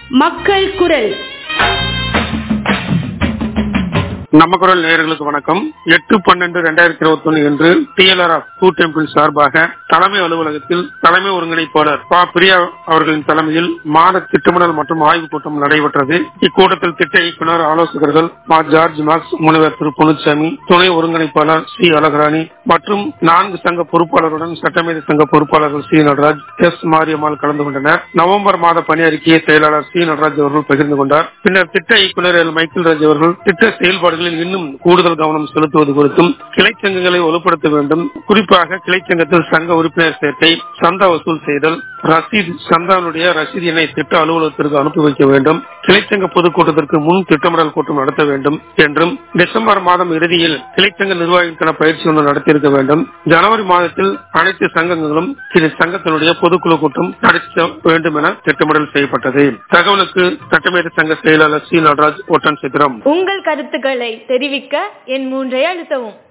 மக்கள் குரல் நம்ம குரல் நேயர்களுக்கு வணக்கம் எட்டு பன்னெண்டு ரெண்டாயிரத்தி இருபத்தி ஒன்னு என்று டிஎல்ஆர் ஆஃப் டூ டெம்பிள் சார்பாக தலைமை அலுவலகத்தில் தலைமை ஒருங்கிணைப்பாளர் பா பிரியா அவர்களின் தலைமையில் மாத திட்டமிடல் மற்றும் ஆய்வுக் கூட்டம் நடைபெற்றது இக்கூட்டத்தில் திட்ட இயக்குநர் ஆலோசகர்கள் மா ஜார்ஜ் மார்க்ஸ் முனைவர் திரு பொன்னுச்சாமி துணை ஒருங்கிணைப்பாளர் சி அழகராணி மற்றும் நான்கு சங்க பொறுப்பாளருடன் சட்டமேதை சங்க பொறுப்பாளர்கள் சி நடராஜ் எஸ் மாரியம்மாள் கலந்து கொண்டனர் நவம்பர் மாத பணி அறிக்கையை செயலாளர் சி நடராஜ் அவர்கள் பகிர்ந்து கொண்டார் பின்னர் திட்ட இயக்குநர் எல் மைக்கேல் ராஜ் அவர்கள் திட்ட செயல்பாடுகளில் இன்னும் கூடுதல் கவனம் செலுத்துவது குறித்தும் கிளைச்சங்கங்களை வலுப்படுத்த வேண்டும் குறிப்பாக கிளைச்சங்கத்தில் சங்க உறுப்பினர் சேர்க்கை சந்தா வசூல் செய்தல் ரசீது சந்தானுடைய ரசீது எண்ணை திட்ட அலுவலகத்திற்கு அனுப்பி வைக்க வேண்டும் கிளைச்சங்க பொதுக்கூட்டத்திற்கு முன் திட்டமிடல் கூட்டம் நடத்த வேண்டும் என்றும் டிசம்பர் மாதம் இறுதியில் கிளைச்சங்க நிர்வாகிகளுக்கான பயிற்சி ஒன்று நடத்தியிருக்க வேண்டும் ஜனவரி மாதத்தில் அனைத்து சங்கங்களும் இது சங்கத்தினுடைய பொதுக்குழு கூட்டம் நடத்த வேண்டும் என திட்டமிடல் செய்யப்பட்டது தகவலுக்கு சட்டமேத சங்க செயலாளர் சி நடராஜ் ஒட்டன் சித்திரம் உங்கள் கருத்துக்களை தெரிவிக்க என் மூன்றை அழுத்தவும்